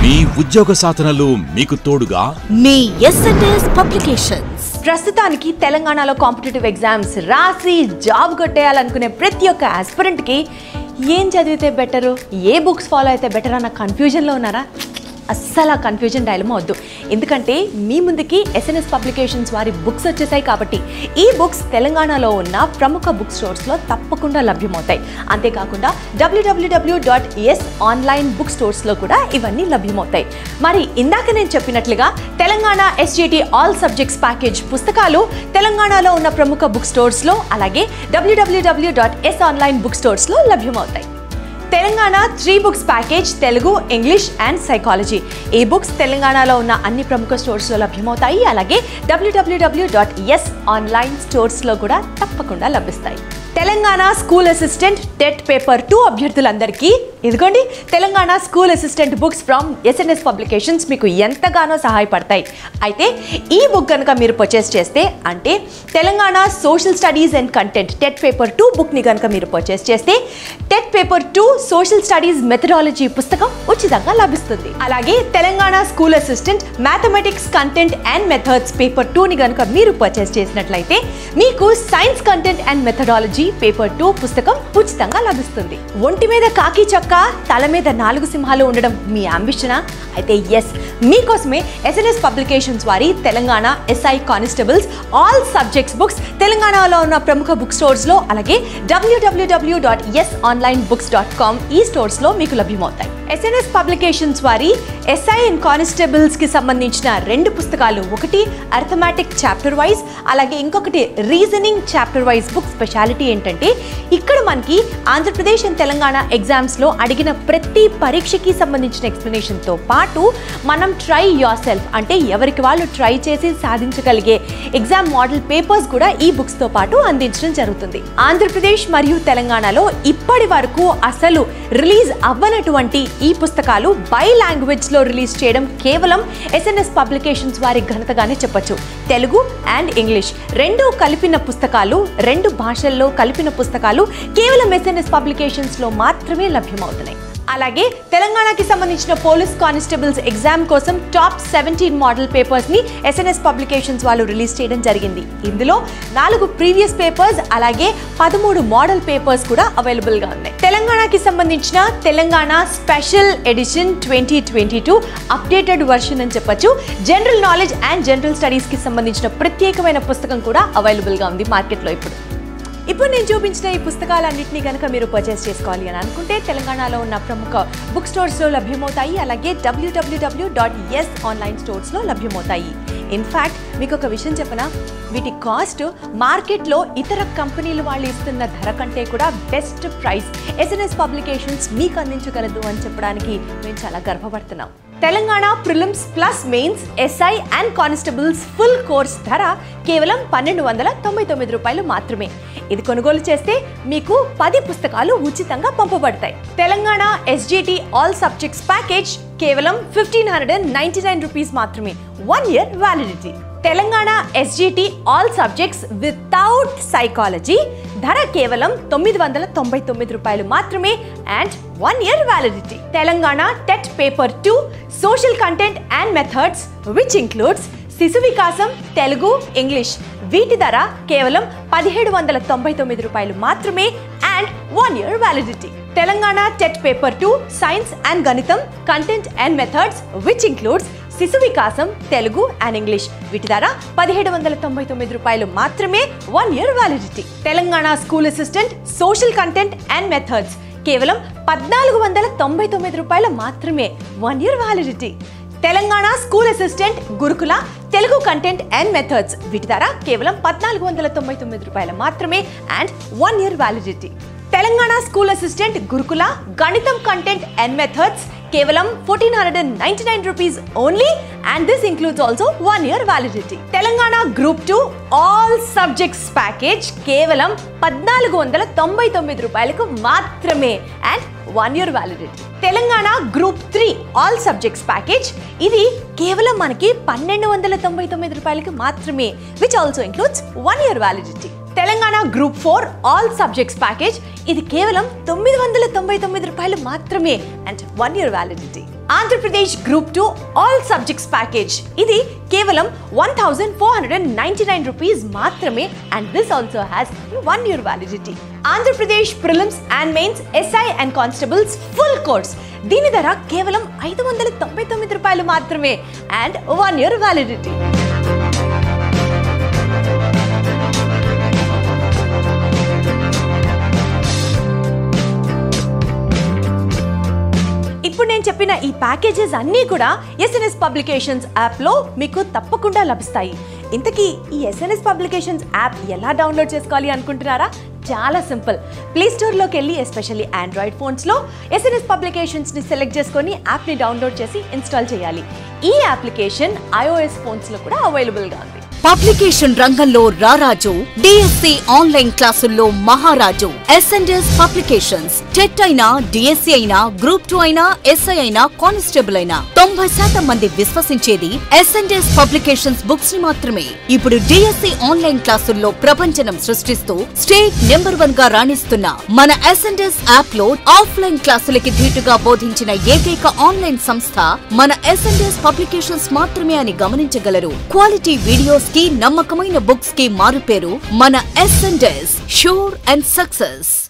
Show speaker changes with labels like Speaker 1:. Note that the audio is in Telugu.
Speaker 1: మీ ఉద్యోగ సాధనలో మీకు తోడుగా
Speaker 2: మీ ఎస్ఎన్ఎస్ పబ్లికేషన్స్
Speaker 3: ప్రస్తుతానికి తెలంగాణలో కాంపిటేటివ్ ఎగ్జామ్స్ రాసి జాబ్ కొట్టేయాలనుకునే ప్రతి ఒక్క ఆస్పిరెంట్కి ఏం చదివితే బెటరు ఏ బుక్స్ ఫాలో అయితే బెటర్ అన్న కన్ఫ్యూజన్లో ఉన్నారా అస్సలు ఆ కన్ఫ్యూజన్ డైలమా వద్దు ఎందుకంటే మీ ముందుకి ఎస్ఎన్ఎస్ పబ్లికేషన్స్ వారి బుక్స్ వచ్చేసాయి కాబట్టి ఈ బుక్స్ తెలంగాణలో ఉన్న ప్రముఖ బుక్ స్టోర్స్లో తప్పకుండా లభ్యమవుతాయి అంతేకాకుండా WWW dot S online book స్టోర్స్లో కూడా ఇవన్నీ లభ్యమవుతాయి మరి ఇందాక నేను చెప్పినట్లుగా Telangana SGT all subjects package పుస్తకాలు తెలంగాణలో ఉన్న ప్రముఖ బుక్ స్టోర్స్లో అలాగే WWW dot S online book స్టోర్స్లో లభ్యమవుతాయి Telangana three books package Telugu English and psychology ఈ బుక్స్ తెలంగాణలో ఉన్న అన్ని ప్రముఖ స్టోర్స్లో లభ్యమవుతాయి అలాగే డబ్ల్యూడబ్ల్యూడబ్ల్యూ డాట్ ఎస్ ఆన్లైన్ స్టోర్స్లో కూడా తప్పకుండా లభిస్తాయి Telangana school assistant TET paper two అభ్యర్థులందరికీ ఇదిగోండి Telangana school assistant books from SNS publications మీకు ఎంతగానో సహాయపడతాయి అయితే ఈ బుక్ కనుక మీరు పర్చేస్ చేస్తే అంటే Telangana social studies and content TET paper two బుక్ని కనుక మీరు పర్చేస్ చేస్తే TET paper two social studies methodology పుస్తకం ఉచితంగా లభిస్తుంది అలాగే Telangana school assistant mathematics content and methods paper టూని కనుక మీరు పర్చేస్ చేసినట్లయితే మీకు science content and methodology paper two పుస్తకం ఉచితంగా లభిస్తుంది ఒంటి మీద కాకి చొక్క తల మీద నాలుగు సింహాలు ఉండడం మీ అంబిషనా అయితే ఎస్ మీకోసమే ఎస్ఎన్ఎస్ పబ్లికేషన్స్ వారి Telangana SI constables all subjects books తెలంగాణలో ఉన్న ప్రముఖ బుక్ స్టోర్స్లో అలాగే WWW dot S online books dot com ఈ స్టోర్స్లో మీకు లభ్యమవుతాయి ఎస్ఎన్ఎస్ పబ్లికేషన్స్ వారి ఎస్ఐ అండ్ కానిస్టేబుల్స్కి సంబంధించిన రెండు పుస్తకాలు ఒకటి అర్థమాటిక్ చాప్టర్ వైజ్ అలాగే ఇంకొకటి reasoning chapter wise book speciality ఏంటంటే ఇక్కడ మనకి ఆంధ్రప్రదేశ్ అండ్ తెలంగాణ ఎగ్జామ్స్లో అడిగిన ప్రతి పరీక్షకి సంబంధించిన ఎక్స్ప్లెనేషన్తో పాటు మనం ట్రై యోర్ సెల్ఫ్ అంటే ఎవరికి వాళ్ళు ట్రై చేసి సాధించగలిగే ఎగ్జామ్ మోడల్ పేపర్స్ కూడా ఈ బుక్స్తో పాటు అందించడం జరుగుతుంది ఆంధ్రప్రదేశ్ మరియు తెలంగాణలో ఇప్పటి వరకు అసలు రిలీజ్ అవ్వనటువంటి ఈ పుస్తకాలు బై లాంగ్వేజ్లో రిలీజ్ చేయడం కేవలం ఎస్ఎన్ఎస్ పబ్లికేషన్స్ వారి ఘనతగానే చెప్పొచ్చు తెలుగు అండ్ ఇంగ్లీష్ రెండు కలిపిన పుస్తకాలు రెండు భాషల్లో కలిపిన పుస్తకాలు కేవలం ఎస్ఎన్ఎస్ పబ్లికేషన్స్లో మాత్రమే లభ్యమవుతున్నాయి అలాగే తెలంగాణకి సంబంధించిన పోలీస్ కానిస్టేబుల్స్ ఎగ్జామ్ కోసం టాప్ సెవెంటీన్ మోడల్ పేపర్స్ ని ఎస్ఎన్ఎస్ పబ్లికేషన్స్ వాళ్ళు రిలీజ్ చేయడం జరిగింది ఇందులో నాలుగు ప్రీవియస్ పేపర్స్ అలాగే పదమూడు మోడల్ పేపర్స్ కూడా అవైలబుల్ గా ఉన్నాయి తెలంగాణకి సంబంధించిన Telangana special edition twenty twenty two updated version అని చెప్పొచ్చు general knowledge and general studies కి సంబంధించిన ప్రత్యేకమైన పుస్తకం కూడా అవైలబుల్ గా ఉంది మార్కెట్లో ఇప్పుడు ఇప్పుడు నేను చూపించిన ఈ పుస్తకాలన్నింటినీ కనుక మీరు పర్చేస్ చేసుకోవాలి అని అనుకుంటే తెలంగాణలో ఉన్న ప్రముఖ బుక్ స్టోర్స్లో లభ్యమవుతాయి అలాగే డబ్ల్యూడబ్ల్యూడబ్ల్యూ డాట్ ఎస్ ఆన్లైన్ స్టోర్స్లో లభ్యమవుతాయి ఇన్ఫ్యాక్ట్ మీకు ఒక విషయం చెప్పనా వీటి కాస్ట్ మార్కెట్లో ఇతర కంపెనీలు వాళ్ళు ఇస్తున్న ధర కంటే కూడా బెస్ట్ ప్రైస్ ఎస్ఎన్ఎస్ పబ్లికేషన్స్ మీకు అందించగలదు అని చెప్పడానికి మేము చాలా గర్వపడుతున్నాం Telangana prelims plus mains SI and constables full course ధర కేవలం పన్నెండు వందల తొంభై తొమ్మిది రూపాయలు మాత్రమే ఇది కొనుగోలు చేస్తే మీకు పది పుస్తకాలు ఉచితంగా పంపబడతాయి Telangana SGT all subjects package కేవలం fifteen hundred and ninety nine rupees మాత్రమే one year validity Telangana SGT all subjects without psychology ధర కేవలం తొమ్మిది వందల తొంభై తొమ్మిది రూపాయలు మాత్రమే and one year validity Telangana TET paper two social content and methods which includes శిశు వికాసం తెలుగు ఇంగ్లీష్ వీటి ధర కేవలం పదిహేడు వందల తొంభై తొమ్మిది రూపాయలు మాత్రమే and one year validity Telangana TET paper two science and గణితం content and methods which includes శిశు వికాసం తెలుగు అండ్ ఇంగ్లీష్ వీటి ధర పదిహేడు వందల తొంభై తొమ్మిది రూపాయలు మాత్రమే one year validity Telangana school assistant social content and methods కేవలం పద్నాలుగు వందల తొంభై తొమ్మిది రూపాయలు మాత్రమే one year validity Telangana school assistant Gurukula Telugu content and methods వీటి ధర కేవలం పద్నాలుగు వందల తొంభై తొమ్మిది రూపాయలు మాత్రమే and one year validity Telangana school assistant Gurukula గణితం కంటెంట్ అండ్ మెథడ్స్ కేవలం fourteen hundred and ninety nine rupees only and this includes also one year validity Telangana group two all subjects package కేవలం పద్నాలుగు వందల తొంభై తొమ్మిది రూపాయలకు మాత్రమే and one year validity Telangana group three all subjects package ఇది కేవలం మనకి పన్నెండు వందల తొంభై తొమ్మిది రూపాయలకి మాత్రమే which also includes one year validity Telangana group four all subjects package ఇది కేవలం తొమ్మిది వందల తొంభై తొమ్మిది రూపాయలు మాత్రమే and one year validity Andhra Pradesh group two all subjects package ఇది కేవలం one thousand four hundred and ninety nine rupees మాత్రమే and this also has one year validity Andhra Pradesh prelims and mains SI and constables full course దీని ధర కేవలం ఐదు వందల తొంభై తొమ్మిది రూపాయలు మాత్రమే అండ్ వన్ ఇయర్ వ్యాలిడిటీ ఇప్పుడు నేను చెప్పిన ఈ ప్యాకేజెస్ అన్నీ కూడా ఎస్ఎన్ఎస్ పబ్లికేషన్స్ యాప్లో మీకు తప్పకుండా లభిస్తాయి ఇంతకీ ఈ ఎస్ఎన్ఎస్ పబ్లికేషన్స్ యాప్ ఎలా డౌన్లోడ్ చేసుకోవాలి అనుకుంటున్నారా చాలా సింపుల్ ప్లే స్టోర్లోకి వెళ్ళి ఎస్పెషల్లీ ఆండ్రాయిడ్ ఫోన్స్లో ఎస్ఎన్ఎస్ పబ్లికేషన్స్ని సెలెక్ట్ చేసుకొని యాప్ని డౌన్లోడ్ చేసి ఇన్స్టాల్ చేయాలి ఈ అప్లికేషన్ ఐఓఎస్ ఫోన్స్లో కూడా అవైలబుల్గా ఉంది
Speaker 2: పబ్లికేషన్ రంగంలో రారాజు డిఎస్సి ఆన్లైన్ క్లాసుల్లో మహారాజు ఎస్ఎండ్ఎస్ పబ్లికేషన్స్ టెట్ అయినా డిఎస్సి అయినా గ్రూప్ టూ అయినా ఎస్ఐ అయినా కానిస్టేబుల్ అయినా తొంభై శాతం మంది విశ్వసించేది ఎస్ఎండ్ఎస్ పబ్లికేషన్స్ బుక్స్ ని మాత్రమే ఇప్పుడు డిఎస్సి ఆన్లైన్ క్లాసుల్లో ప్రపంచనం సృష్టిస్తూ స్టేట్ నెంబర్ వన్ గా రాణిస్తున్న మన ఎస్ఎండ్ఎస్ యాప్ లో ఆఫ్లైన్ క్లాసులకి ధీటుగా బోధించిన ఏకైక ఆన్లైన్ సంస్థ మన ఎస్ఎండ్ఎస్ పబ్లికేషన్స్ మాత్రమే అని గమనించగలరు క్వాలిటీ వీడియోస్ కి నమ్మకమైన బుక్స్ కి మారుపేరు మన ఎస్ఎండ్ఎస్ షూర్ అండ్ సక్సెస్